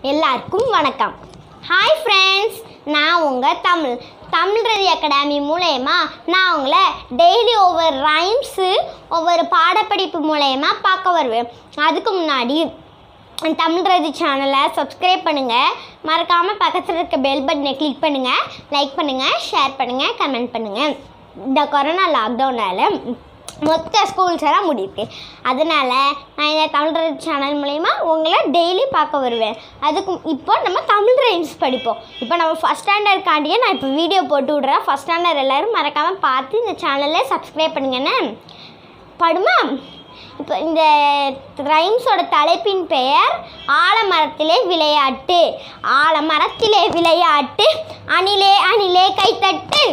எல்லாருக்கும் வணக்கம் hi friends நான் உங்கள் தமிழ் தமிழ் ரதி அகாடமி மூலயமா நான் உங்களை டெய்லி ஒவ்வொரு ரைம்ஸு ஒவ்வொரு பாடப்படிப்பு மூலயமா பார்க்க வருவேன் அதுக்கு முன்னாடி தமிழ் ரதி சேனலை சப்ஸ்கிரைப் பண்ணுங்கள் மறக்காமல் பக்கத்தில் இருக்க பெல் பட்டனை கிளிக் பண்ணுங்கள் லைக் பண்ணுங்கள் ஷேர் பண்ணுங்கள் கமெண்ட் பண்ணுங்கள் இந்த கொரோனா லாக்டவுனால் மொத்த ஸ்கூல்ஸ் எல்லாம் முடியிருக்கு அதனால் நான் இந்த தமிழ் ரதி சேனல் மூலயமா உங்களை டெய்லி பார்க்க வருவேன் அதுக்கு இப்போ நம்ம தமிழ் ரைம்ஸ் படிப்போம் இப்போ நம்ம ஃபஸ்ட் ஸ்டாண்டர்ட்காண்டியே நான் இப்போ வீடியோ போட்டு விட்றேன் ஃபஸ்ட் ஸ்டாண்டர்ட் எல்லோரும் மறக்காமல் பார்த்து இந்த சேனலை சப்ஸ்கிரைப் பண்ணுங்கண்ணே படுமா இப்போ இந்த ரைம்ஸோட தலைப்பின் பெயர் ஆலமரத்திலே விளையாட்டு ஆலமரத்திலே விளையாட்டு அணிலே அணிலே கைத்தட்டு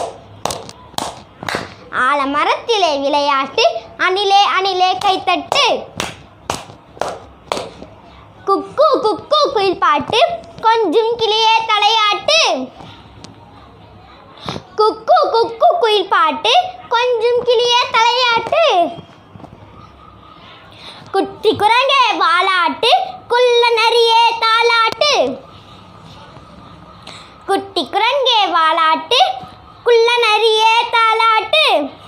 ஆலமரத்திலே விளையாட்டு அணிலே அணிலே கைத்தட்டு குக்கு குக்கு குயில் பாட்டு கொஞ்சம் கிளியே தலையாட்டு குக்கு குக்கு குயில் பாட்டு கொஞ்சம் கிளியே தலையாட்டு குட்டி குரங்கே வாலாட்டு குள்ள நரியே தாலாட்டு குட்டி குரங்கே வாலாட்டு குள்ள நரியே தாலாட்டு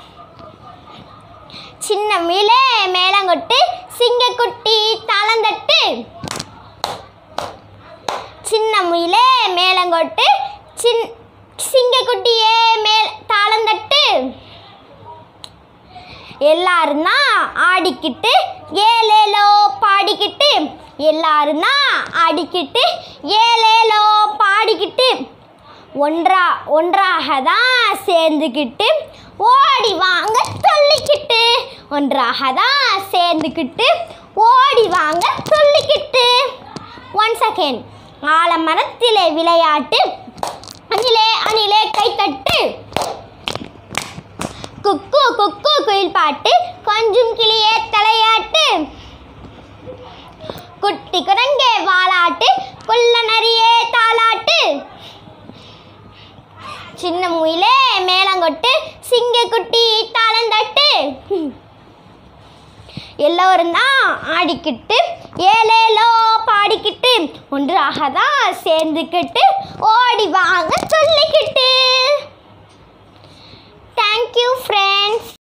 சின்ன மிலே மேலங்கொட்டு சிங்கக்குட்டி தாளந்தட்டு சின்ன முயிலே மேலங்கொட்டு சின் சிங்கக்குட்டியே மேல் தாளந்தட்டு எல்லாரும் தான் ஆடிக்கிட்டு ஏலேலோ பாடிக்கிட்டு எல்லாரும் தான் ஆடிக்கிட்டு ஏலேலோ பாடிக்கிட்டு ஒன்றா ஒன்றாக தான் சேர்ந்துக்கிட்டு ஓடி வாங்க சொல்லிக்கிட்டு ஒன்றாக தான் சேர்ந்துக்கிட்டு ஓடி வாங்க சொல்லிக்கிட்டு ஒன் செகண்ட் ஆலமரத்திலே விளையாட்டு அணிலே அணிலே கைத்தட்டு குக்கு குக்கு குயில் பாட்டு கொஞ்சம் கிளியே தலையாட்டு குட்டி குரங்கே வாலாட்டு குள்ள நரியே தாலாட்டு சின்ன முயிலே மேலங்கொட்டு சிங்கக்குட்டி தாளந்தட்டு எல்லோரும் தான் ஆடிக்கிட்டு ஏலேலோ பாடிக்கிட்டு ஒன்றாக தான் சேர்ந்துக்கிட்டு ஓடி வாங்க சொல்லிக்கிட்டு தேங்க்யூ ஃப்ரெண்ட்ஸ்